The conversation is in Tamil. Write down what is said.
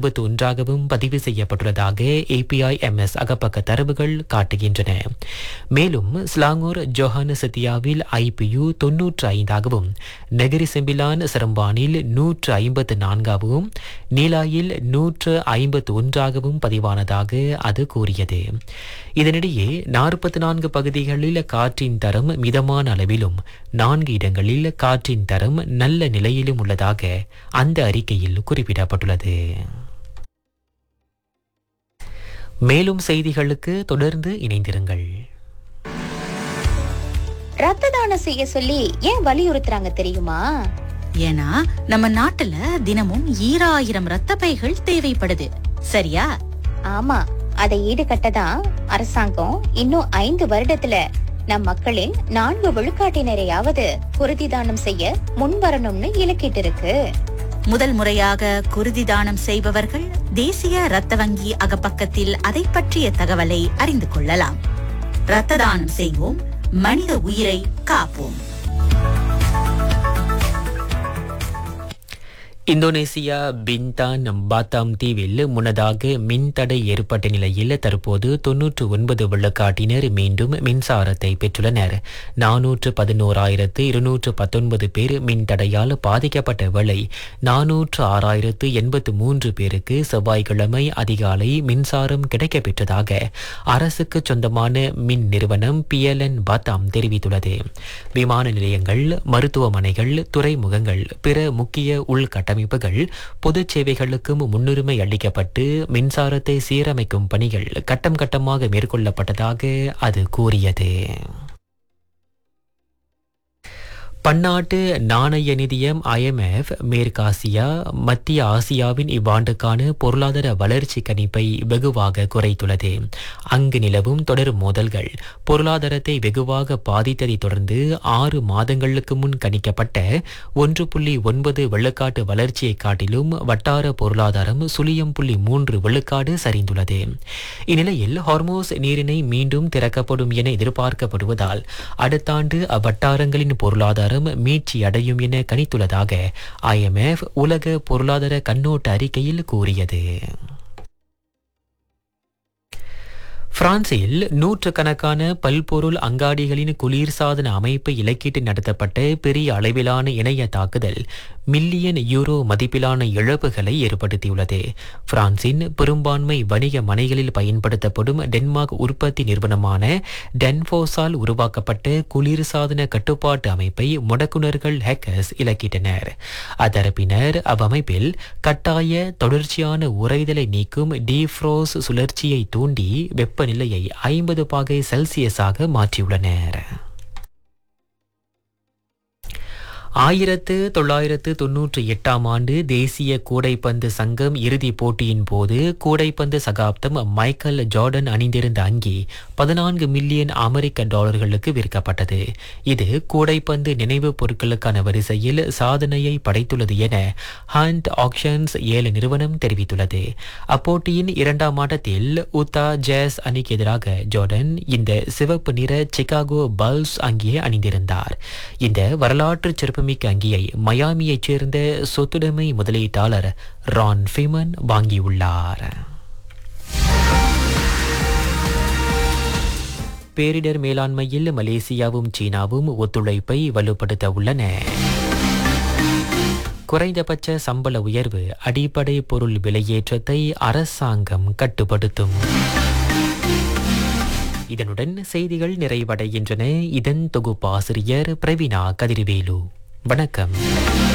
அறுபத்தி ஒன்றாகவும் பதிவு செய்யப்பட்டுள்ளதாக ஏபிஐஎம்எஸ் அகப்பக்க தரவுகள் காட்டுகின்றன மேலும் ஸ்லாங்கூர் ஜோஹான சத்தியாவில் ஐபியு தொன்னூற்று ஐந்தாகவும் நெகிரி செம்பிலான் சிரம்பானில் நூற்று ஐம்பத்து நான்காகவும் நீலாயில் நூற்று ஐம்பத்து ஒன்றாகவும் பதிவானதாக அது கூறியது இதனிடையே நாற்பத்தி நான்கு பகுதிகளில் காற்றின் தரம் மிதமான அளவிலும் நான்கு இடங்களில் காற்றின் தரம் நல்ல நிலையிலும் உள்ளதாக அந்த அறிக்கையில் குறிப்பிடப்பட்டுள்ளது மேலும் செய்திகளுக்கு தொடர்ந்து இணைந்திருங்கள் ரத்த தானம் செய்ய சொல்லி ஏன் வலியுறுத்துறாங்க தெரியுமா ஏன்னா நம்ம நாட்டுல தினமும் ஈராயிரம் ரத்த பைகள் தேவைப்படுது சரியா ஆமா அதை ஈடுகட்ட தான் அரசாங்கம் இன்னும் ஐந்து வருடத்துல நம் மக்களின் நான்கு விழுக்காட்டினரையாவது குருதி தானம் செய்ய முன்வரணும்னு இலக்கிட்டு இருக்கு முதல் முறையாக குருதி தானம் செய்பவர்கள் தேசிய ரத்த வங்கி அகப்பக்கத்தில் அதை பற்றிய தகவலை அறிந்து கொள்ளலாம் ரத்த தானம் செய்வோம் மனித உயிரை காப்போம் இந்தோனேசியா பின்தான் பாத்தாம் தீவில் முன்னதாக மின்தடை ஏற்பட்ட நிலையில் தற்போது தொன்னூற்று ஒன்பது விழுக்காட்டினர் மீண்டும் மின்சாரத்தை பெற்றுள்ளனர் நானூற்று பதினோராயிரத்து இருநூற்று பத்தொன்பது பேர் மின்தடையால் பாதிக்கப்பட்ட வேளை நானூற்று ஆறாயிரத்து எண்பத்து மூன்று பேருக்கு செவ்வாய்க்கிழமை அதிகாலை மின்சாரம் கிடைக்கப்பெற்றதாக அரசுக்கு சொந்தமான மின் நிறுவனம் பிஎல்என் பாத்தாம் தெரிவித்துள்ளது விமான நிலையங்கள் மருத்துவமனைகள் துறைமுகங்கள் பிற முக்கிய உள்கட்ட கட்டமைப்புகள் பொது சேவைகளுக்கும் முன்னுரிமை அளிக்கப்பட்டு மின்சாரத்தை சீரமைக்கும் பணிகள் கட்டம் கட்டமாக மேற்கொள்ளப்பட்டதாக அது கூறியது பன்னாட்டு நாணய நிதியம் ஐஎம்எஃப் மேற்காசியா மத்திய ஆசியாவின் இவ்வாண்டுக்கான பொருளாதார வளர்ச்சி கணிப்பை வெகுவாக குறைத்துள்ளது அங்கு நிலவும் தொடர் மோதல்கள் பொருளாதாரத்தை வெகுவாக பாதித்ததை தொடர்ந்து ஆறு மாதங்களுக்கு முன் கணிக்கப்பட்ட ஒன்று புள்ளி ஒன்பது வெள்ளக்காட்டு வளர்ச்சியை காட்டிலும் வட்டார பொருளாதாரம் சுழியம் புள்ளி மூன்று வெள்ளக்காடு சரிந்துள்ளது இந்நிலையில் ஹார்மோஸ் நீரிணை மீண்டும் திறக்கப்படும் என எதிர்பார்க்கப்படுவதால் அடுத்த ஆண்டு அவ்வட்டாரங்களின் பொருளாதாரம் பொருளாதாரம் மீட்சி அடையும் என கணித்துள்ளதாக ஐஎம்எஃப் உலக பொருளாதார கண்ணோட்ட அறிக்கையில் கூறியது பிரான்சில் நூற்றுக்கணக்கான பல்பொருள் அங்காடிகளின் குளிர்சாதன அமைப்பை இலக்கிட்டு நடத்தப்பட்ட பெரிய அளவிலான இணைய தாக்குதல் மில்லியன் யூரோ மதிப்பிலான இழப்புகளை ஏற்படுத்தியுள்ளது பிரான்சின் பெரும்பான்மை வணிக மனைகளில் பயன்படுத்தப்படும் டென்மார்க் உற்பத்தி நிறுவனமான டென்ஃபோஸால் உருவாக்கப்பட்ட குளிர்சாதன கட்டுப்பாட்டு அமைப்பை முடக்குனர்கள் ஹேக்கர்ஸ் இலக்கிட்டனர் அதரப்பினர் அவ்வமைப்பில் கட்டாய தொடர்ச்சியான உறைதலை நீக்கும் டீஃப்ரோஸ் சுழற்சியை தூண்டி வெப்பநிலையை ஐம்பது பாகை செல்சியஸாக மாற்றியுள்ளனர் ஆயிரத்து தொள்ளாயிரத்து தொன்னூற்றி எட்டாம் ஆண்டு தேசிய கூடைப்பந்து சங்கம் இறுதிப் போட்டியின் போது கூடைப்பந்து சகாப்தம் மைக்கேல் ஜார்டன் அணிந்திருந்த அங்கி பதினான்கு மில்லியன் அமெரிக்க டாலர்களுக்கு விற்கப்பட்டது இது கூடைப்பந்து நினைவுப் பொருட்களுக்கான வரிசையில் சாதனையை படைத்துள்ளது என ஹண்ட் ஆக்ஷன்ஸ் ஏழு நிறுவனம் தெரிவித்துள்ளது அப்போட்டியின் இரண்டாம் ஆட்டத்தில் உத்தா ஜேஸ் அணிக்கு எதிராக ஜார்டன் இந்த சிவப்பு நிற சிகாகோ பல்ஸ் அங்கியை அணிந்திருந்தார் இந்த வரலாற்று சிறப்பு சிறப்புமிக்க அங்கியை மயாமியைச் சேர்ந்த சொத்துடைமை முதலீட்டாளர் ரான் ஃபிமன் வாங்கியுள்ளார் பேரிடர் மேலாண்மையில் மலேசியாவும் சீனாவும் ஒத்துழைப்பை வலுப்படுத்த உள்ளன குறைந்தபட்ச சம்பள உயர்வு அடிப்படை பொருள் விலையேற்றத்தை அரசாங்கம் கட்டுப்படுத்தும் இதனுடன் செய்திகள் நிறைவடைகின்றன இதன் தொகுப்பாசிரியர் பிரவீனா கதிர்வேலு வணக்கம்